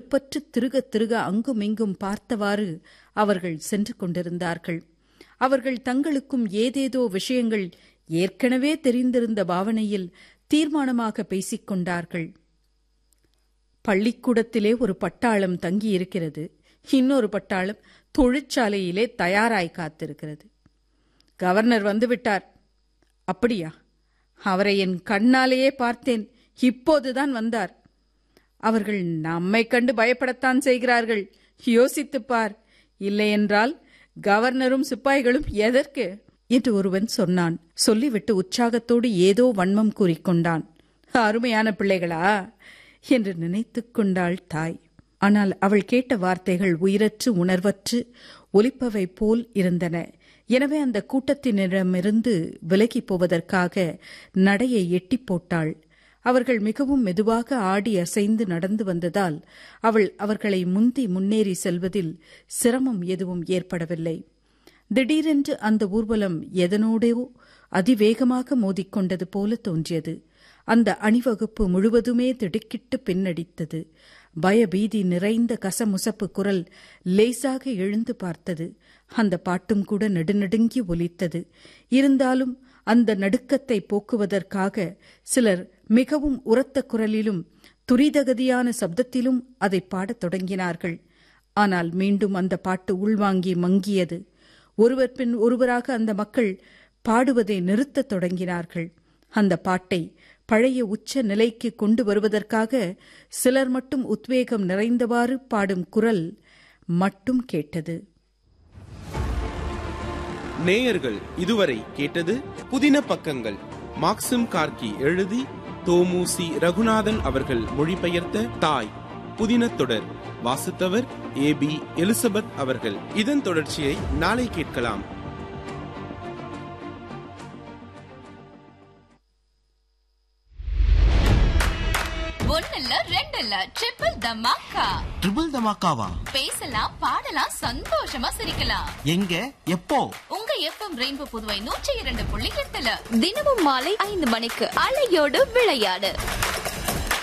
அலுப்பற்று திருக திருக அங்குமிங்கும் பார்த்தவாறு அவர்கள் சென்று கொண்டிருந்தார்கள் அவர்கள் தங்களுக்கும் ஏதேதோ விஷயங்கள் ஏற்கனவே தெரிந்திருந்த பாவனையில் தீர்மானமாக பேசிக் கொண்டார்கள் பள்ளிக்கூடத்திலே ஒரு பட்டாளம் தங்கியிருக்கிறது இன்னொரு பட்டாளம் தொழிற்சாலையிலே தயாராய் காத்திருக்கிறது கவர்னர் வந்துவிட்டார் அப்படியா அவரை என் கண்ணாலேயே பார்த்தேன் இப்போதுதான் வந்தார் அவர்கள் நம்மை கண்டு பயப்படத்தான் செய்கிறார்கள் யோசித்துப் பார் இல்லையென்றால் கவர்னரும் சிப்பாய்களும் எதற்கு என்று ஒருவன் சொன்னான் சொல்லிவிட்டு உற்சாகத்தோடு ஏதோ வன்மம் கூறிக்கொண்டான் அருமையான பிள்ளைகளா என்று நினைத்துக் கொண்டாள் தாய் ஆனால் அவள் கேட்ட வார்த்தைகள் உயிரற்று உணர்வற்று ஒலிப்பவை போல் இருந்தன எனவே அந்த கூட்டத்தினரிடமிருந்து விலகிப் போவதற்காக நடையை எட்டிப் போட்டாள் அவர்கள் மிகவும் மெதுவாக ஆடி அசைந்து நடந்து வந்ததால் அவள் அவர்களை முந்தி முன்னேறி செல்வதில் சிரமம் எதுவும் ஏற்படவில்லை திடீரென்று அந்த ஊர்வலம் எதனோடோ அதிவேகமாக மோதிக்கொண்டது போல தோன்றியது அந்த அணிவகுப்பு முழுவதுமே திடுக்கிட்டு பின்னடித்தது பயபீதி நிறைந்த கசமுசப்பு குரல் லேசாக எழுந்து பார்த்தது அந்த பாட்டும் கூட நடுநடுங்கி ஒலித்தது இருந்தாலும் அந்த நடுக்கத்தை போக்குவதற்காக சிலர் மிகவும் உரத்த குரலிலும் துரிதகதியான சப்தத்திலும் அதை பாடத் தொடங்கினார்கள் ஆனால் மீண்டும் அந்த பாட்டு உள்வாங்கி மங்கியது ஒருவர் பின் ஒருவராக அந்த மக்கள் பாடுவதை நிறுத்தத் தொடங்கினார்கள் அந்த பாட்டை பழைய உச்ச நிலைக்கு கொண்டு வருவதற்காக சிலர் மட்டும் உத்வேகம் நிறைந்தவாறு பாடும் குரல் மட்டும் கேட்டது நேயர்கள் இதுவரை கேட்டது புதின பக்கங்கள் மாக்சிம் கார்கி எழுதி தோமுசி ரகுநாதன் அவர்கள் மொழிபெயர்த்த தாய் புதின தொடர் வாசித்தவர் ஏ பி எலிசபெத் அவர்கள் இதன் தொடர்ச்சியை நாளை கேட்கலாம் ஒன்னல்ல ரெண்டல்ல ட்ரிபிள் தமாக்கா ட்ரிபிள் தமாக்காவா பேசலாம் பாடலாம் சந்தோஷமா சிரிக்கலாம் எங்க எப்போ உங்க எஃப்எம் ரெயின்போ புதுவை நூற்றி இரண்டு புள்ளி எட்டுல தினமும் மாலை ஐந்து மணிக்கு அலையோடு விளையாடு